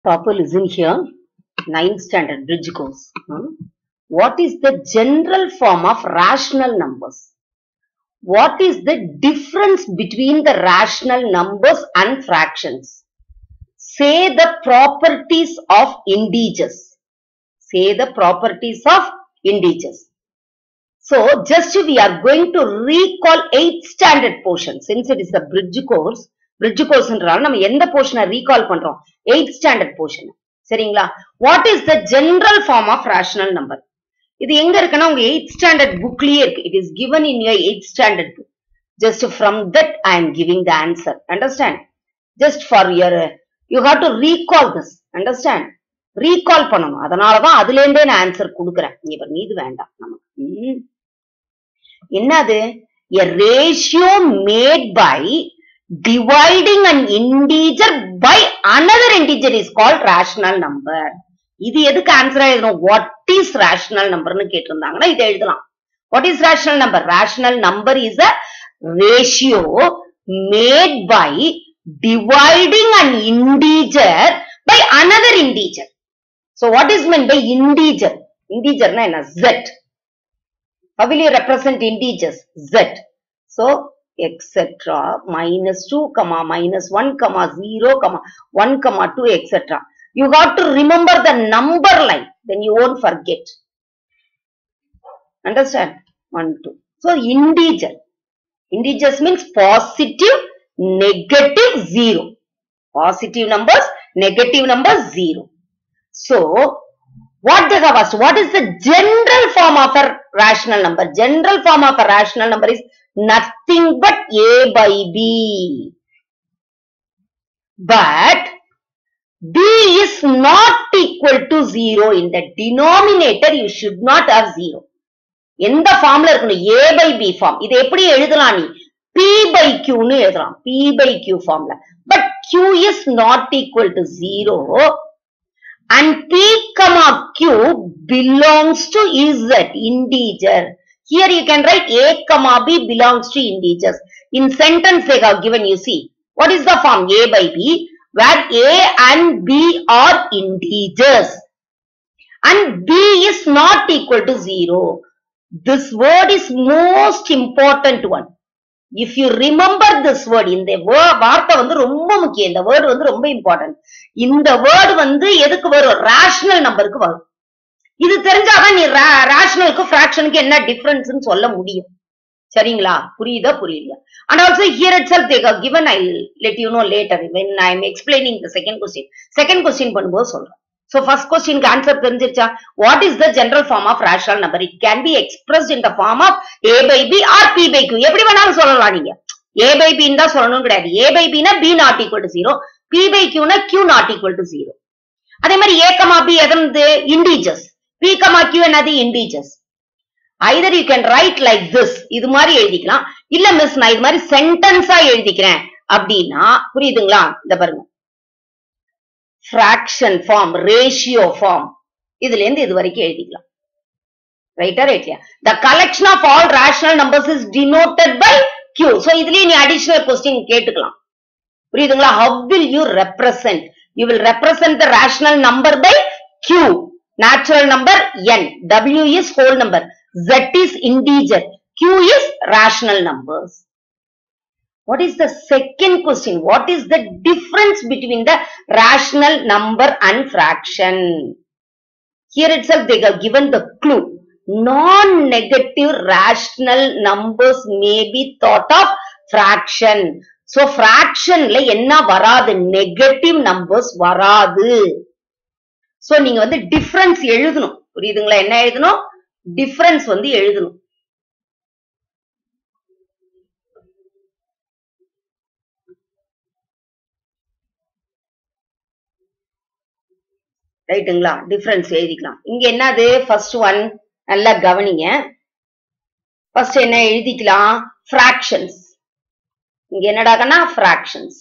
Proper listen here. Ninth standard bridge course. Hmm. What is the general form of rational numbers? What is the difference between the rational numbers and fractions? Say the properties of integers. Say the properties of integers. So, just we are going to recall 8th standard portion. Since it is a bridge course, bridge course என்றால் நம்ம எந்த போர்ஷனை recall பண்றோம் 8th standard portion சரிங்களா what is the general form of rational number இது எங்க இருக்குன்னா உங்க 8th ஸ்டாண்டர்ட் புக்லயே இருக்கு it is given in your 8th standard book just from that I am giving the answer understand just for your you have to recall this understand recall பண்ணணும் அதனாலதான் அதுல இருந்தே நான் ஆன்சர் கொடுக்குறேன் இவர் மீது வேண்டாம் நமக்கு ம். என்னது a ratio made by dividing an integer by another integer is called rational number இது எதுக்கு ஆன்சரா எழுதணும் வாட் இஸ் ரேஷனல் நம்பர்னு கேட்டிருந்தாங்கன்னா இதை எழுதலாம் what is rational number rational number is a ratio made by dividing an integer by another integer So what is meant by integer? Integer na என்ன z. How will you represent integers? z. So etc. minus 2 comma minus 1 comma 0 comma 1 comma 2 etc. You got to remember the number line. Then you won't forget. Understand? 1, 2. So integer. Integers means positive, negative, 0. Positive numbers, negative numbers, 0. So, what they have asked, what is the general form of a rational number? General form of a rational number is nothing but A by B. But B is not equal to 0. In the denominator, you should not have 0. எந்த ஃபார்ம்ல இருக்கணும் ஏ by B form இது எப்படி எழுதலாம் நீ B by கியூன்னு எழுதலாம் P by Q ஃபார்ம்ல but Q is not equal to zero and p comma q belongs to z integer here you can write a comma b belongs to integers in sentence they have given you see what is the form a by b where a and b are integers and b is not equal to 0 this word is most important one if you remember this word இந்த wo- வார்த்தை வந்து ரொம்ப முக்கியம் இந்த word வந்து ரொம்ப important இந்த word வந்து எதுக்கு வரும் ரேஷனல் நம்பருக்கு வரும் இது தெரிஞ்சாதான் நீ ரேஷனலுக்கு ஃபிராக்ஷனுக்கு என்ன டிஃபரன்ஸ்னு சொல்ல முடியும் சரிங்களா புரியுதா புரியலையா and also here itself they given I let you know later when I am explaining the second question second question பண்ணும்போது சொல்றேன் சோ ஃபர்ஸ்ட் கொஸ்டினுக்கு ஆன்சர் தெரிஞ்சிருச்சா what is the general form of rational number it can be expressed in the form of A by B or P by Q எப்படி வேணாலும் சொல்லலாம் நீங்க ஏ by பின்னு தான் சொல்லணும் கிடையாது ஏ பை பினா B not equal to zero P by கியூனா Q not equal to zero அதே மாதிரி ஏ கமா பி எதனது இண்டீஜர்ஸ் பி கமா கியூ என்னது integers either you can write like this இது மாதிரி எழுதிக்கலாம் இல்ல மிஸ் நான் இது மாதிரி சென்டென்ஸா எழுதிக்கிறேன் அப்படின்னா புரியுதுங்களா இந்த பாருங்க ஃபிராக்ஷன் ஃபார்ம் ரேஷியோ ஃபார்ம் இதுல இருந்து இது வரைக்கும் எழுதிக்கலாம் ரைட்டா ரைட்லையா the collection of all rational numbers is denoted by Q so இதுலயே நீ அடிஷனல் கொஸ்டின் கேட்டுக்கலாம் புரியுதுங்களா how will you represent you will represent the rational number by q natural number n w is whole number z is integer q is rational numbers what is the second question what is the difference between the rational number and fraction here itself they have given the clue non-negative rational numbers may be thought of fraction so fractionல என்ன வராது negative numbers வராது so நீங்க வந்து difference எழுதணும் புரியுதுங்களா என்ன எழுதணும் difference வந்து எழுதணும் ரைட்டுங்களா டிஃபரன்ஸ் எழுதிக்கலாம் இங்க என்னது ஃபர்ஸ்ட் ஒன் நல்லா கவனிங்க ஃபர்ஸ்ட் என்ன எழுதிக்கலாம் ஃபிராக்ஷன்ஸ் இங்க என்னடாகனா ஃபிராக்ஷன்ஸ்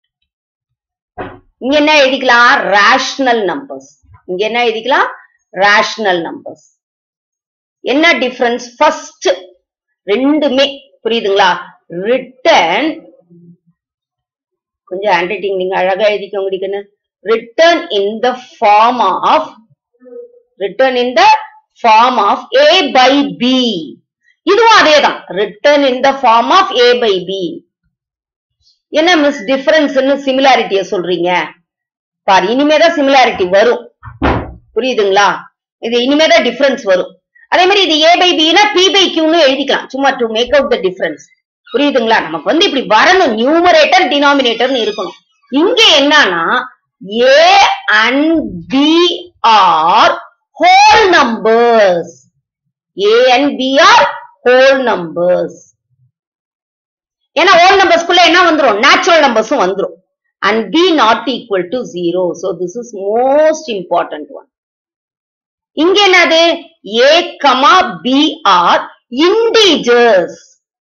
இங்க என்ன எழுதிக்கலாம் ரேஷனல் நம்பர்ஸ் இங்க என்ன எழுதிக்கலாம் ரேஷனல் நம்பர்ஸ் என்ன டிஃபரன்ஸ் ஃபர்ஸ்ட் ரெண்டுமே புரியுதுங்களா ரிட்டன் கொஞ்சம் ஹேண்ட் ரைட்டிங் நீங்க அழகா எழுதிக்கோங்க written in the form of written in the form of a by b இதுவும் அதேதான் written in the form of a by b என்ன மிஸ் டிஃபரன்ஸ்னு சிமிலாரிட்டிய சொல்றீங்க பாரு இனிமேதான் சிமிலாரிட்டி வரும் புரியுதுங்களா இது இனிமேதான் டிஃபரன்ஸ் வரும் அதே மாதிரி இது ஏ பை பினா பி பை கியூன்னு எழுதிக்கலாம் சும்மா to make out the difference புரியுதுங்களா நமக்கு வந்து இப்படி வரணும் நியூமரேட்டர் டினாமினேட்டர்னு இருக்கணும் இங்க என்னன்னா A and B are whole numbers A and B are whole numbers ஏன்னா ஹோல் நம்பர்ஸ்க்குள்ள என்ன வந்துரும் நேச்சுரல் நம்பர்ஸும் வந்துரும் and B not equal to zero so this is most important one இங்க என்னது A comma B are integers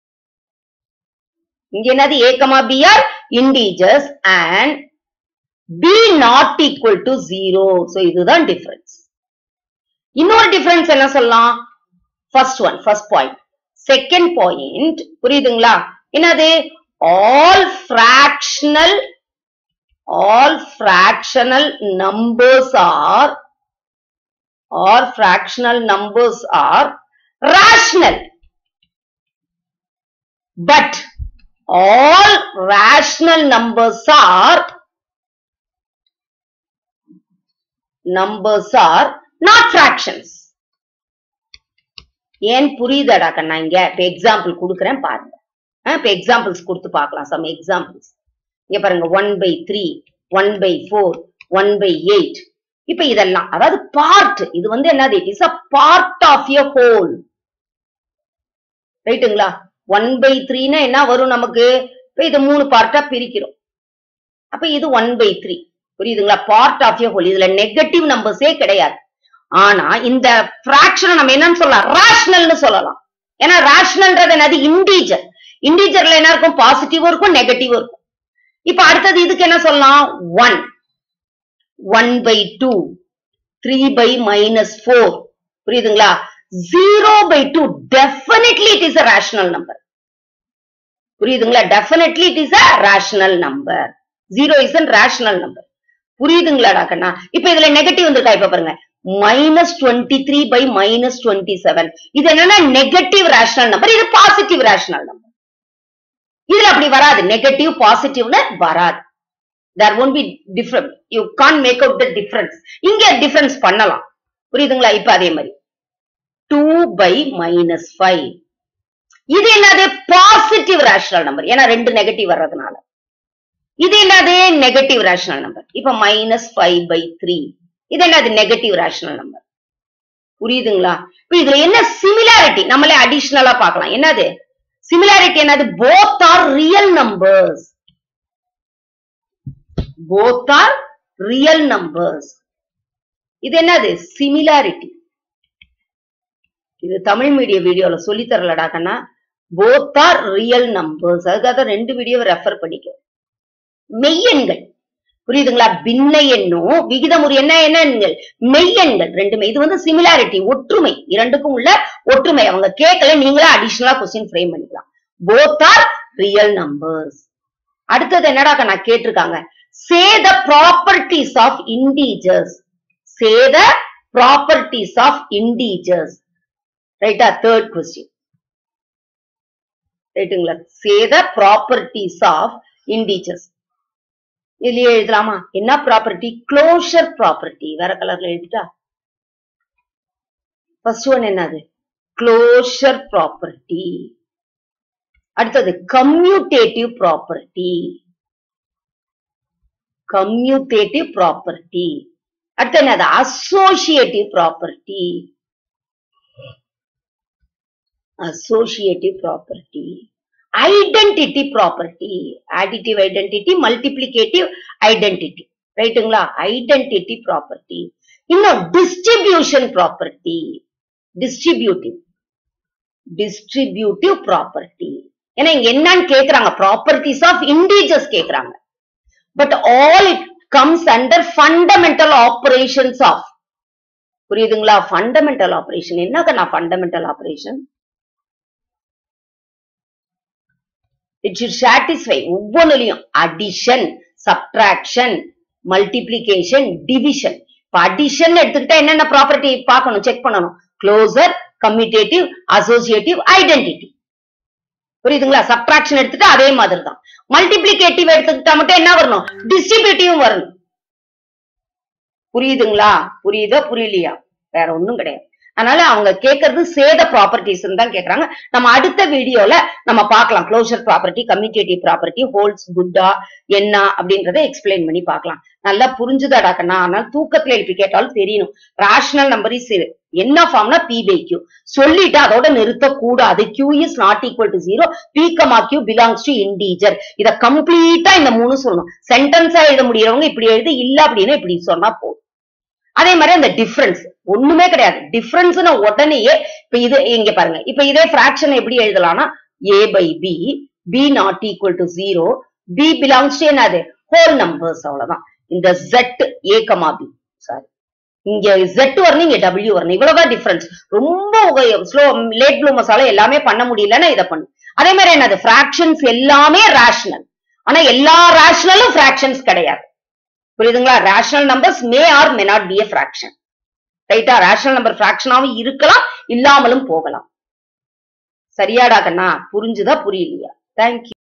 இங்க என்னது A comma B are integers and B not equal to zero so இதுதான் டிஃபரன்ஸ் இன்னொரு difference என்ன சொல்லலாம் first one first point second point புரியுதுங்களா என்னது all fractional all fractional numbers are all fractional numbers are rational but all rational numbers are numbers are not fractions ஏன் புரியுதாடா கண்ணா இங்க இப்ப example கொடுக்குறேன் பாருங்க இப்ப எக்ஸாம்பிள்ஸ் கொடுத்து பார்க்கலாம் சம் எக்ஸாம்பிள்ஸ் இங்க பாருங்க one by three one by four one by eight இப்ப இதெல்லாம் அதாவது பார்ட் இது வந்து என்னது it is a part of a whole ரைட்டுங்களா ஒன் பை த்ரீனா என்ன வரும் நமக்கு இப்ப இது மூணு பார்ட்டா பிரிக்கிறோம் அப்ப இது ஒன் பை த்ரீ புரியுதுங்களா பார்ட் ஆஃப் எ ஹோல் இதுல நெகட்டிவ் நம்பர்ஸே கிடையாது ஆனா இந்த பிராக்ஷனை நம்ம என்னன்னு சொல்லலாம் ரேஷனல்னு சொல்லலாம் ஏன்னா ரேஷனல்ன்றது என்னது இண்டீஜர் இண்டீஜர்ல என்ன இருக்கும் பாசிட்டிவும் இருக்கும் நெகட்டிவும் இருக்கும் இப்ப அடுத்தது இதுக்கு என்ன சொல்லலாம் one one by two three by minus four புரியுதுங்களா zero by two definitely it is a rational number புரியுதுங்களா definitely it is a rational number zero is an rational number புரியுதுங்களாடா கண்ணா இப்ப இதுல நெகட்டிவ் வந்திருக்கா இப்ப பாருங்க minus twenty three by minus twenty seven இது என்னன்னா நெகட்டிவ் ரேஷனல் நம்பர் இது பாசிட்டிவ் ரேஷனல் நம்பர் இதுல அப்படி வராது நெகட்டிவ் பாசிட்டிவ்னு வராது there won't be different you Khan make out the difference இங்க டிஃபரன்ஸ் பண்ணலாம் புரியுதுங்களா இப்ப அதே மாதிரி டூ பை மைனஸ் ஃபைவ் இது என்னது பாசிட்டிவ் ரேஷனல் நம்பர் ஏன்னா ரெண்டு நெகட்டிவ் வர்றதுனால இது என்னது நெகட்டிவ் ரேஷனல் நம்பர் இப்ப மைனஸ் ஃபைவ் பை த்ரீ இது என்னது நெகட்டிவ் ரேஷனல் நம்பர் புரியுதுங்களா இப்ப இதுல என்ன சிமிலாரிட்டி நம்மளே அடிஷனலா பார்க்கலாம் என்னது சிமிலாரிட்டி என்னது both are real numbers both are real numbers இது என்னது சிமிலாரிட்டி இது தமிழ் மீடிய வீடியோல சொல்லி தரலடா கண்ணா போத் ஆர் ரியல் நம்பர்ஸ் அதுக்காக தான் ரெண்டு வீடியோவை ரெஃபர் பண்ணிக்கோ மெய்யெண்கள் புரியுதுங்களா பின்ன எண்ணும் விகிதமுறு என்ன என்ன எண்கள் மெய்யெண்கள் ரெண்டுமே இது வந்து சிமிலாரிட்டி ஒற்றுமை இரண்டுக்கும் உள்ள ஒற்றுமை அவங்க கேட்கல நீங்களே அடிஷனலா கொஸ்டின் ஃப்ரேம் பண்ணிக்கலாம் போத் ஆர் ரியல் நம்பர்ஸ் அடுத்தது என்னடா நான் கேட்டிருக்காங்க say the properties of integers say the properties of integers ரைட்டா தேர்ட் கொஸ்டின் ரைட்டுங்களா say the properties of integers இதுலயே எழுதலாமா என்ன ப்ராப்பர்ட்டி க்ளோஷர் ப்ராப்பர்ட்டி வேற கலர்ல எழுதிட்டா ஃபர்ஸ்ட் ஒன் என்னது க்ளோஷர் ப்ராப்பர்ட்டி அடுத்தது கம்யூட்டேட்டிவ் ப்ராப்பர்ட்டி கம்யூட்டேட்டிவ் ப்ராப்பர்ட்டி அடுத்து என்னது associative property associative property identity property additive identity multiplicative identity ரைட்டுங்களா ஐடென்டிட்டி ப்ராப்பர்ட்டி இன்னும் distribution property distributive distributive property ஏன்னா இங்க என்னன்னு கேக்குறாங்க ப்ராப்பர்ட்டிஸ் ஆஃப் இண்டீஜர்ஸ் கேக்குறாங்க but all it comes under fundamental operations of புரியுதுங்களா ஃபண்டமெண்டல் ஆபரேஷன் என்னங்க நான் fundamental operation it should satisfy ஒவ்வொன்றுலையும் அடிஷன் சப்ட்ராக்ஷன் மல்டிப்ளிகேஷன் டிவிஷன் இப்ப அடிஷன் எடுத்துக்கிட்டா என்னென்ன ப்ராப்பர்ட்டி பார்க்கணும் செக் பண்ணணும் க்ளோசர் கம்யூட்டேட்டிவ் அசோசியேட்டிவ் ஐடென்டிட்டி புரியுதுங்களா சப்ட்ராக்ஷன் எடுத்துட்டு அதே மாதிரி தான் மல்டிப்ளிகேட்டிவ் எடுத்துக்கிட்டா மட்டும் என்ன வரணும் டிஸ்ட்ரிபியூட்டிவ் வரணும் புரியுதுங்களா புரியுதா புரியலையா வேற ஒண்ணும் கிடையாது அதனால அவங்க கேட்கறது சேத ப்ராப்பர்ட்டிஸ் தான் கேக்குறாங்க நம்ம அடுத்த வீடியோல நம்ம பார்க்கலாம் closure property commutative property holds குட்டா என்ன அப்படின்றத எக்ஸ்பிளைன் பண்ணி பார்க்கலாம் நல்லா புரிஞ்சுதாடா கண்ணா ஆனால் தூக்கத்துல எழுப்பி கேட்டாலும் தெரியணும் ரேஷனல் நம்பர் இஸ் என்ன ஃபார்ம்னா பி பை கியூ சொல்லிட்டு அதோட நிறுத்த கூடாது q is not equal to zero p comma q belongs to integer இத கம்ப்ளீட்டா இந்த மூணு சொல்லணும் சென்டென்ஸா எழுத முடியறவங்க இப்படி எழுதி இல்ல அப்படின்னு இப்படி சொன்னா போதும் அதே மாதிரி அந்த டிஃபரன்ஸ் ஒண்ணுமே கிடையாது டிஃபரன்ஸ்னு உடனேயே இப்ப இது இங்க பாருங்க இப்ப இதே பிராக்ஷன் எப்படி எழுதலாம்னா a by b b not equal to zero b belongs to என்னது ஹோல் நம்பர்ஸ் அவ்வளவுதான் இந்த Z a comma b sorry இங்க ஜெட் வரணும் இங்க டபிள்யூ வரணும் இவ்வளவுதான் டிஃபரன்ஸ் ரொம்ப ஸ்லோ லேட் ப்ளூ மசாலா எல்லாமே பண்ண முடியலன்னா இதை பண்ணு அதே மாதிரி என்னது பிராக்ஷன்ஸ் எல்லாமே ரேஷனல் ஆனா எல்லா ரேஷனலும் பிராக்ஷன்ஸ் கிடையாது புரியுதுங்களா rational numbers may are may not be a fraction ரைட்டா ரேஷனல் நம்பர் ஃபிராக்ஷனாவும் இருக்கலாம் இல்லாமலும் போகலாம் சரியாடா கண்ணா புரிஞ்சுதா புரியலையா தேங்க்யூ